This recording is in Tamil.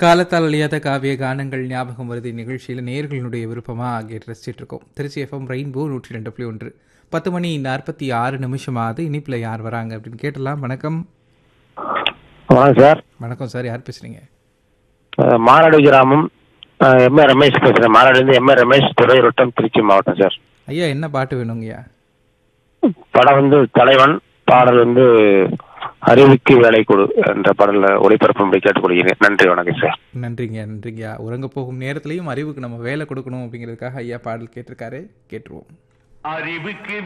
காலத்தால் அழியாத காவிய கானங்கள் ஞாபகம் வருது நிகழ்ச்சியில் நேர்களுடைய விருப்பமாக கேட்டு ரசிச்சிட்டு இருக்கோம் திருச்சி எஃப்எம் ரெயின்போ நூற்றி ரெண்டு புள்ளி ஒன்று பத்து மணி நாற்பத்தி ஆறு நிமிஷமாவது இனிப்பில் யார் வராங்க அப்படின்னு கேட்டலாம் வணக்கம் வணக்கம் சார் வணக்கம் சார் யார் பேசுறீங்க அஹ் மாராடு கிராமம் எம்ஏ ரமேஷ் பேசுகிறேன் மாராடுலேருந்து எம்ஏ ரமேஷ் துறையுருட்டம் திருச்சி மாவட்டம் சார் ஐயா என்ன பாட்டு வேணுங்கய்யா படம் வந்து தலைவன் பாடல் வந்து அறிவுக்கு வேலை கொடு என்ற பாடலில் ஒளிபரப்பும்படி கேட்டுக்கொள்கிறேன் நன்றி வணக்கம் சார் நன்றிங்க நன்றிங்கய்யா உறங்க போகும் நேரத்துலையும் அறிவுக்கு நம்ம வேலை கொடுக்கணும் அப்படிங்கிறதுக்காக ஐயா பாடல் கேட்டிருக்காரு கேட்டுருவோம் அறிவுக்கு